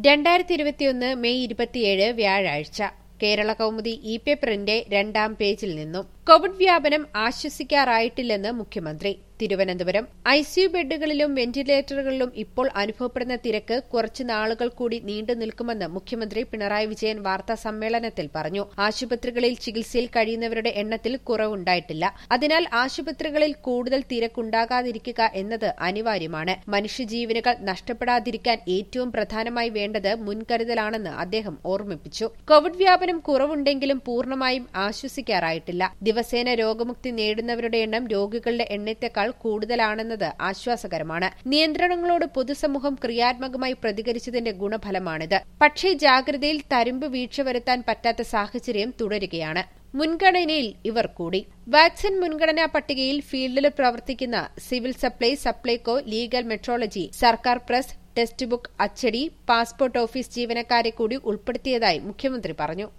രണ്ടായിരത്തി ഇരുപത്തിയൊന്ന് മെയ് ഇരുപത്തിയേഴ് വ്യാഴാഴ്ച കേരള കൗമുദി ഇ പേപ്പറിന്റെ രണ്ടാം പേജിൽ നിന്നും കോവിഡ് വ്യാപനം ആശ്വസിക്കാറായിട്ടില്ലെന്ന് മുഖ്യമന്ത്രി തിരുവനന്തപുരം ഐസിയു ബെഡുകളിലും വെന്റിലേറ്ററുകളിലും ഇപ്പോൾ അനുഭവപ്പെടുന്ന തിരക്ക് കുറച്ച് നാളുകൾ കൂടി നീണ്ടു നിൽക്കുമെന്ന് മുഖ്യമന്ത്രി പിണറായി വിജയൻ വാർത്താ സമ്മേളനത്തിൽ പറഞ്ഞു ആശുപത്രികളിൽ ചികിത്സയിൽ കഴിയുന്നവരുടെ എണ്ണത്തിൽ കുറവുണ്ടായിട്ടില്ല അതിനാൽ ആശുപത്രികളിൽ കൂടുതൽ തിരക്കുണ്ടാകാതിരിക്കുക എന്നത് അനിവാര്യമാണ് മനുഷ്യജീവനുകൾ നഷ്ടപ്പെടാതിരിക്കാൻ ഏറ്റവും പ്രധാനമായി വേണ്ടത് മുൻകരുതലാണെന്ന് അദ്ദേഹം ഓർമ്മിപ്പിച്ചു കോവിഡ് വ്യാപനം കുറവുണ്ടെങ്കിലും പൂർണ്ണമായും ആശ്വസിക്കാറായിട്ടില്ല ദിവസേന രോഗമുക്തി നേടുന്നവരുടെ എണ്ണം രോഗികളുടെ എണ്ണത്തെക്കാൾ കൂടുതലാണെന്നത് ആശ്വാസകരമാണ് നിയന്ത്രണങ്ങളോട് പൊതുസമൂഹം ക്രിയാത്മകമായി പ്രതികരിച്ചതിന്റെ ഗുണഫലമാണിത് പക്ഷേ ജാഗ്രതയിൽ തരുമ്പ് വീഴ്ച വരുത്താൻ പറ്റാത്ത സാഹചര്യം തുടരുകയാണ് മുൻഗണനയിൽ ഇവർ കൂടി വാക്സിൻ മുൻഗണനാ പട്ടികയിൽ ഫീൽഡിൽ പ്രവർത്തിക്കുന്ന civil supply Supplyco legal metrology സർക്കാർ പ്രസ് ടെക്സ്റ്റ് ബുക്ക് അച്ചടി പാസ്പോർട്ട് ഓഫീസ് ജീവനക്കാരെ കൂടി ഉൾപ്പെടുത്തിയതായി മുഖ്യമന്ത്രി പറഞ്ഞു